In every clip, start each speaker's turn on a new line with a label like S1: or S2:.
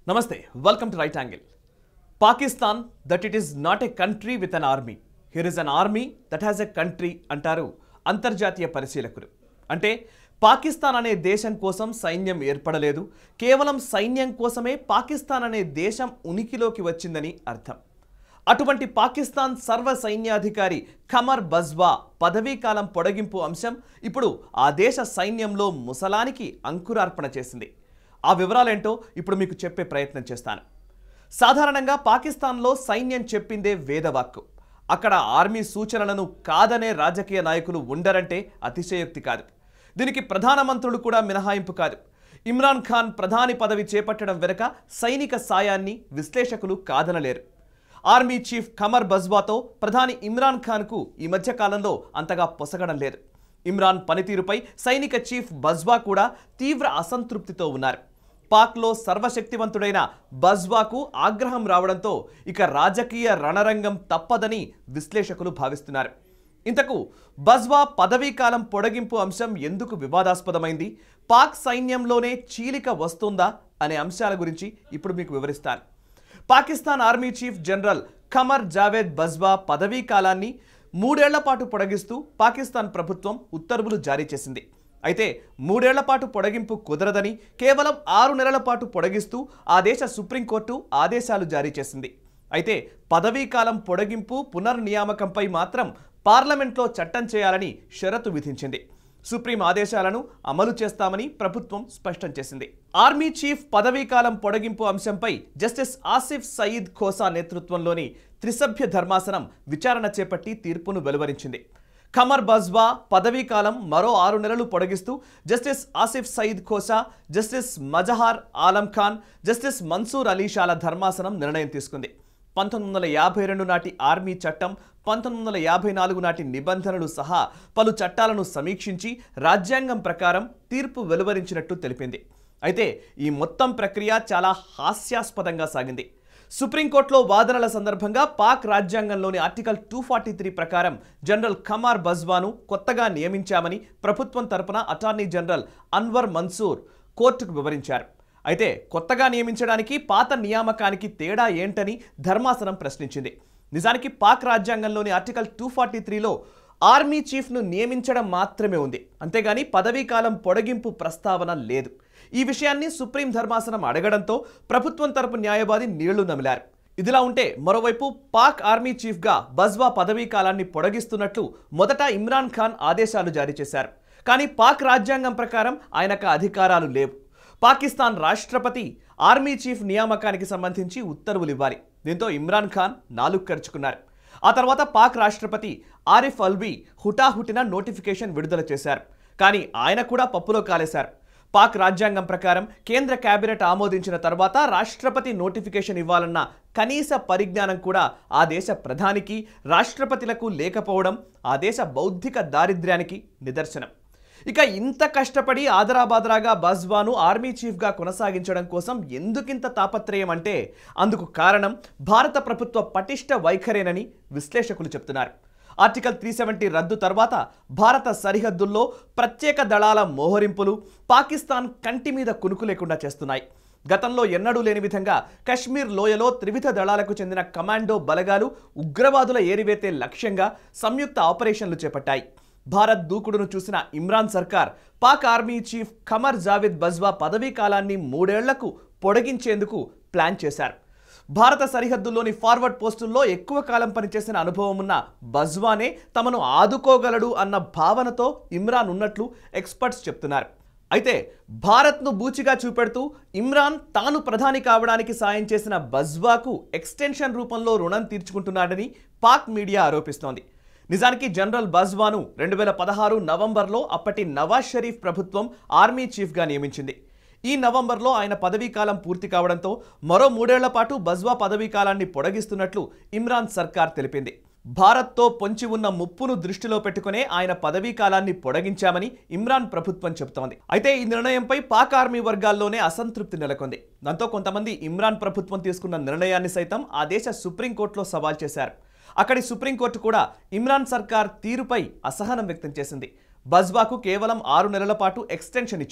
S1: నమస్తే welcome to right angle Pakistan that it is not a country with an army here is an army that has a country అంటారు అంతర్జాతీయ పరిశీలకులు అంటే పాకిస్తాన్ అనే దేశం కోసం సైన్యం ఏర్పడలేదు కేవలం సైన్యం కోసమే పాకిస్తాన్ అనే దేశం ఉనికిలోకి వచ్చిందని అర్థం అటువంటి పాకిస్తాన్ సర్వ సైన్యాధికారి ఖమర్ బజ్వా పదవీ కాలం పొడిగింపు అంశం ఇప్పుడు ఆ దేశ సైన్యంలో ముసలానికి అంకురార్పణ చేసింది ఆ వివరాలేంటో ఇప్పుడు మీకు చెప్పే ప్రయత్నం చేస్తాను సాధారణంగా పాకిస్తాన్లో సైన్యం చెప్పిందే వేదవాక్కు అక్కడ ఆర్మీ సూచనలను కాదనే రాజకీయ నాయకులు ఉండరంటే అతిశయోక్తి కాదు దీనికి ప్రధానమంత్రులు కూడా మినహాయింపు కాదు ఇమ్రాన్ ఖాన్ ప్రధాని పదవి చేపట్టడం వెనుక సైనిక సాయాన్ని విశ్లేషకులు కాదనలేరు ఆర్మీ చీఫ్ ఖమర్ బజ్వాతో ప్రధాని ఇమ్రాన్ ఖాన్కు ఈ మధ్య కాలంలో అంతగా పొసగడం లేదు ఇమ్రాన్ పనితీరుపై సైనిక చీఫ్ బజ్వా కూడా తీవ్ర అసంతృప్తితో ఉన్నారు పాక్లో సర్వశక్తివంతుడైన బజ్వాకు ఆగ్రహం రావడంతో ఇక రాజకీయ రణరంగం తప్పదని విశ్లేషకులు భావిస్తున్నారు ఇంతకు బజ్వా పదవీ కాలం పొడిగింపు అంశం ఎందుకు వివాదాస్పదమైంది పాక్ సైన్యంలోనే చీలిక వస్తుందా అనే అంశాల గురించి ఇప్పుడు మీకు వివరిస్తాను Pakistan army chief general Qamar Javed Bajwa పదవీ కాలాన్ని మూడేళ్ల పాటు పొడిగిస్తూ పాకిస్తాన్ ప్రభుత్వం ఉత్తర్వులు జారీ చేసింది అయితే మూడేళ్ల పాటు పొడిగింపు కుదరదని కేవలం ఆరు నెలల పాటు పొడిగిస్తూ ఆ దేశ సుప్రీంకోర్టు ఆదేశాలు జారీ చేసింది అయితే పదవీ కాలం పొడిగింపు పునర్నియామకంపై మాత్రం పార్లమెంట్లో చట్టం చేయాలని షరతు విధించింది సుప్రీం ఆదేశాలను అమలు చేస్తామని ప్రభుత్వం స్పష్టం చేసింది ఆర్మీ చీఫ్ పదవీకాలం పొడిగింపు అంశంపై జస్టిస్ ఆసిఫ్ సయీద్ ఖోసా నేతృత్వంలోని త్రిసభ్య ధర్మాసనం విచారణ చేపట్టి తీర్పును వెలువరించింది ఖమర్ బజ్వా పదవీకాలం మరో ఆరు నెలలు పొడిగిస్తూ justice Asif Saeed Khosa justice Mazhar Alam Khan justice Mansoor అలీషాల ధర్మాసనం నిర్ణయం తీసుకుంది పంతొమ్మిది వందల యాభై రెండు నాటి ఆర్మీ చట్టం పంతొమ్మిది వందల యాభై నాలుగు నాటి నిబంధనలు సహా పలు చట్టాలను సమీక్షించి రాజ్యాంగం ప్రకారం తీర్పు వెలువరించినట్టు తెలిపింది అయితే ఈ మొత్తం ప్రక్రియ చాలా హాస్యాస్పదంగా సాగింది సుప్రీంకోర్టులో వాదనల సందర్భంగా పాక్ రాజ్యాంగంలోని ఆర్టికల్ టూ ఫార్టీ త్రీ ప్రకారం జనరల్ ఖమార్ బజ్వాను కొత్తగా నియమించామని ప్రభుత్వం తరపున అటార్నీ జనరల్ అన్వర్ మన్సూర్ కోర్టుకు వివరించారు అయితే కొత్తగా నియమించడానికి పాత నియామకానికి తేడా ఏంటని ధర్మాసనం ప్రశ్నించింది నిజానికి పాక్ రాజ్యాంగంలోని ఆర్టికల్ టూ ఫార్టీ త్రీలో ఆర్మీ చీఫ్ను నియమించడం మాత్రమే ఉంది అంతేగాని పదవీ కాలం పొడిగింపు ప్రస్తావన లేదు ఈ విషయాన్ని సుప్రీం ధర్మాసనం అడగడంతో ప్రభుత్వం తరపు న్యాయవాది నీళ్లు నమిలారు ఇదిలా ఉంటే మరోవైపు పాక్ ఆర్మీ చీఫ్గా బజ్వా పదవీ కాలాన్ని పొడిగిస్తున్నట్లు మొదట ఇమ్రాన్ ఖాన్ ఆదేశాలు జారీ చేశారు కానీ పాక్ రాజ్యాంగం ప్రకారం ఆయనకు అధికారాలు లేవు పాకిస్తాన్ రాష్ట్రపతి ఆర్మీ చీఫ్ నియామకానికి సంబంధించి ఉత్తర్వులు ఇవ్వాలి దీంతో ఇమ్రాన్ ఖాన్ నాలుగు ఖర్చుకున్నారు ఆ తర్వాత పాక్ రాష్ట్రపతి ఆరిఫ్ అల్వీ హుటాహుటిన నోటిఫికేషన్ విడుదల చేశారు కానీ ఆయన కూడా పప్పులో కాలేశారు పాక్ రాజ్యాంగం ప్రకారం కేంద్ర కేబినెట్ ఆమోదించిన తర్వాత రాష్ట్రపతి నోటిఫికేషన్ ఇవ్వాలన్న కనీస పరిజ్ఞానం కూడా ఆ దేశ ప్రధానికి రాష్ట్రపతిలకు లేకపోవడం ఆ దేశ బౌద్ధిక దారిద్ర్యానికి నిదర్శనం ఇక ఇంత కష్టపడి ఆదరాబాదరాగా బజ్వాను ఆర్మీ చీఫ్గా కొనసాగించడం కోసం ఎందుకింత తాపత్రయం అంటే అందుకు కారణం భారత ప్రభుత్వ పటిష్ట వైఖరేనని విశ్లేషకులు చెప్తున్నారు ఆర్టికల్ త్రీ సెవెంటీ రద్దు తర్వాత భారత సరిహద్దుల్లో ప్రత్యేక దళాల మోహరింపులు పాకిస్తాన్ కంటి మీద కునుకు లేకుండా చేస్తున్నాయి గతంలో ఎన్నడూ లేని విధంగా కశ్మీర్ లోయలో త్రివిధ దళాలకు చెందిన కమాండో బలగాలు ఉగ్రవాదుల ఏరివేతే లక్ష్యంగా సంయుక్త ఆపరేషన్లు చేపట్టాయి భారత్ దూకుడును చూసిన ఇమ్రాన్ సర్కార్ పాక్ ఆర్మీ చీఫ్ ఖమర్ జావేద్ బజ్వా పదవీ కాలాన్ని మూడేళ్లకు పొడిగించేందుకు ప్లాన్ చేశారు భారత సరిహద్దుల్లోని ఫార్వర్డ్ పోస్టుల్లో ఎక్కువ కాలం పనిచేసిన అనుభవం ఉన్న బజ్వానే తమను ఆదుకోగలడు అన్న భావనతో ఇమ్రాన్ ఉన్నట్లు ఎక్స్పర్ట్స్ చెప్తున్నారు అయితే భారత్ను బూచిగా చూపెడుతూ ఇమ్రాన్ తాను ప్రధాని కావడానికి సాయం చేసిన బజ్వాకు ఎక్స్టెన్షన్ రూపంలో రుణం తీర్చుకుంటున్నాడని పాక్ మీడియా ఆరోపిస్తోంది నిజానికి జనరల్ బజ్వాను రెండు వేల పదహారు నవంబర్లో అప్పటి నవాజ్ షరీఫ్ ప్రభుత్వం ఆర్మీ చీఫ్గా నియమించింది ఈ నవంబర్లో ఆయన పదవీ కాలం పూర్తి కావడంతో మరో మూడేళ్ల పాటు బజ్వా పదవీ కాలాన్ని పొడిగిస్తున్నట్లు ఇమ్రాన్ సర్కార్ తెలిపింది భారత్తో పొంచి ఉన్న ముప్పును దృష్టిలో పెట్టుకునే ఆయన పదవీ కాలాన్ని పొడిగించామని ఇమ్రాన్ ప్రభుత్వం చెబుతోంది అయితే ఈ నిర్ణయంపై పాక్ ఆర్మీ వర్గాల్లోనే అసంతృప్తి నెలకొంది దాంతో కొంతమంది ఇమ్రాన్ ప్రభుత్వం తీసుకున్న నిర్ణయాన్ని సైతం ఆ దేశ సుప్రీంకోర్టులో సవాల్ చేశారు అక్కడి సుప్రీంకోర్టు కూడా ఇమ్రాన్ సర్కార్ తీరుపై అసహనం వ్యక్తం చేసింది బజ్వాకు కేవలం ఆరు నెలల పాటు ఎక్స్టెన్షన్ ఇచ్చింది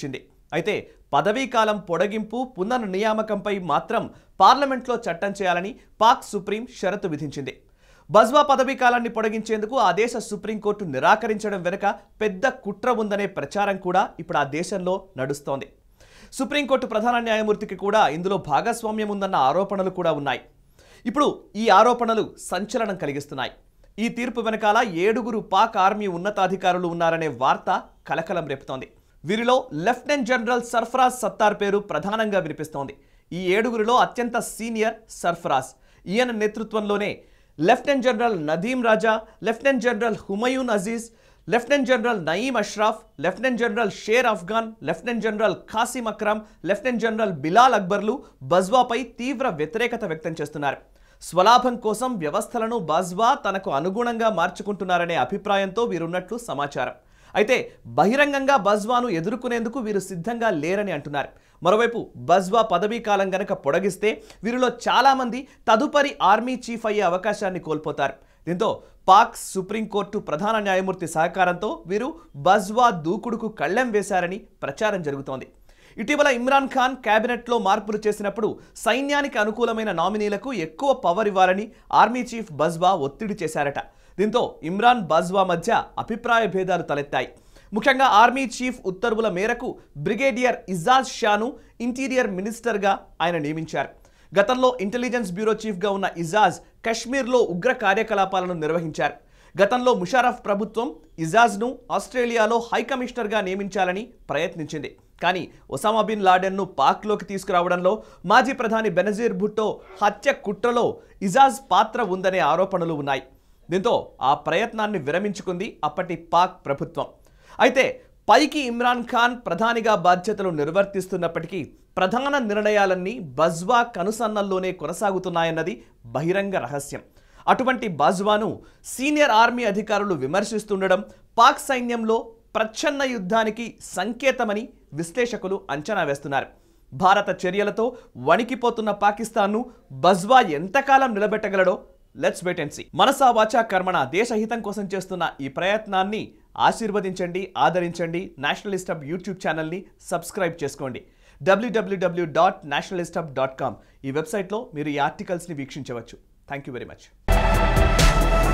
S1: అయితే పదవీ కాలం పొడిగింపు పునర్నియామకంపై మాత్రం పార్లమెంట్లో చట్టం చేయాలని పాక్ సుప్రీం షరతు విధించింది బజ్వా పదవీ కాలాన్ని పొడిగించేందుకు ఆ దేశ సుప్రీంకోర్టు నిరాకరించడం వెనుక పెద్ద కుట్ర ఉందనే ప్రచారం కూడా ఇప్పుడు ఆ దేశంలో నడుస్తోంది సుప్రీంకోర్టు ప్రధాన న్యాయమూర్తికి కూడా ఇందులో భాగస్వామ్యం ఉందన్న ఆరోపణలు కూడా ఉన్నాయి ఇప్పుడు ఈ ఆరోపణలు సంచలనం కలిగిస్తున్నాయి ఈ తీర్పు వెనకాల ఏడుగురు పాక్ ఆర్మీ ఉన్నతాధికారులు ఉన్నారనే వార్త కలకలం రేపుతోంది వీరిలో లెఫ్టినెంట్ జనరల్ సర్ఫరాజ్ సత్తార్ పేరు ప్రధానంగా వినిపిస్తోంది ఈ ఏడుగురిలో అత్యంత సీనియర్ సర్ఫరాజ్ ఈయన నేతృత్వంలోనే lieutenant general Nadeem Raja lieutenant general Humayun Aziz lieutenant general Naeem Ashraf lieutenant general Sher Afghan lieutenant general Qasim Akram lieutenant general Bilal అక్బర్లు బజ్వాపై తీవ్ర వ్యతిరేకత వ్యక్తం చేస్తున్నారు స్వలాభం కోసం వ్యవస్థలను బజ్వా తనకు అనుగుణంగా మార్చుకుంటున్నారనే అభిప్రాయంతో వీరున్నట్లు సమాచారం అయితే బహిరంగంగా బజ్వాను ఎదుర్కొనేందుకు వీరు సిద్ధంగా లేరని అంటున్నారు మరోవైపు బజ్వా పదవీ కాలం గనక పొడిగిస్తే వీరిలో చాలామంది తదుపరి ఆర్మీ చీఫ్ అయ్యే అవకాశాన్ని కోల్పోతారు దీంతో పాక్ సుప్రీంకోర్టు ప్రధాన న్యాయమూర్తి సహకారంతో వీరు బజ్వా దూకుడుకు కళ్ళెం వేశారని ప్రచారం జరుగుతోంది ఇటీవల ఇమ్రాన్ ఖాన్ కేబినెట్లో మార్పులు చేసినప్పుడు సైన్యానికి అనుకూలమైన నామినీలకు ఎక్కువ పవర్ ఇవ్వాలని ఆర్మీ చీఫ్ బజ్వా ఒత్తిడి చేశారట దీంతో ఇమ్రాన్ బజ్వా మధ్య అభిప్రాయ భేదాలు తలెత్తాయి ముఖ్యంగా ఆర్మీ చీఫ్ ఉత్తర్వుల మేరకు బ్రిగేడియర్ ఇజాజ్ షాను ఇంటీరియర్ మినిస్టర్గా ఆయన నియమించారు గతంలో ఇంటెలిజెన్స్ బ్యూరో చీఫ్గా ఉన్న ఇజాజ్ కశ్మీర్లో ఉగ్ర కార్యకలాపాలను నిర్వహించారు గతంలో ముషారఫ్ ప్రభుత్వం ఇజాజ్ను ఆస్ట్రేలియాలో హై కమిషనర్గా నియమించాలని ప్రయత్నించింది కానీ ఒసామా బిన్ లాడెన్ను పాక్లోకి తీసుకురావడంలో మాజీ ప్రధాని బెనజీర్ భుట్టో హత్య కుట్రలో ఇజాజ్ పాత్ర ఉందనే ఆరోపణలు ఉన్నాయి దీంతో ఆ ప్రయత్నాన్ని విరమించుకుంది అప్పటి పాక్ ప్రభుత్వం అయితే పైకి ఇమ్రాన్ ఖాన్ ప్రధానిగా బాధ్యతలు నిర్వర్తిస్తున్నప్పటికీ ప్రధాన నిర్ణయాలన్నీ బజ్వా కనుసన్నల్లోనే కొనసాగుతున్నాయన్నది బహిరంగ రహస్యం అటువంటి బాజ్వాను సీనియర్ ఆర్మీ అధికారులు విమర్శిస్తుండడం పాక్ సైన్యంలో ప్రచ్ఛన్న యుద్ధానికి సంకేతమని విశ్లేషకులు అంచనా వేస్తున్నారు భారత చర్యలతో వణికిపోతున్న పాకిస్తాన్ను బజ్వా ఎంతకాలం నిలబెట్టగలడో లెట్స్ వెయిట్ అండ్ సీ మనసా వాచా కర్మణ దేశహితం కోసం చేస్తున్న ఈ ప్రయత్నాన్ని ఆశీర్వదించండి ఆదరించండి నేషనలిస్ట్ హబ్ యూట్యూబ్ ఛానల్ని సబ్స్క్రైబ్ చేసుకోండి W W W dot nationalist hub dot com ఈ వెబ్సైట్లో మీరు ఈ ఆర్టికల్స్ని వీక్షించవచ్చు థ్యాంక్ యూ వెరీ మచ్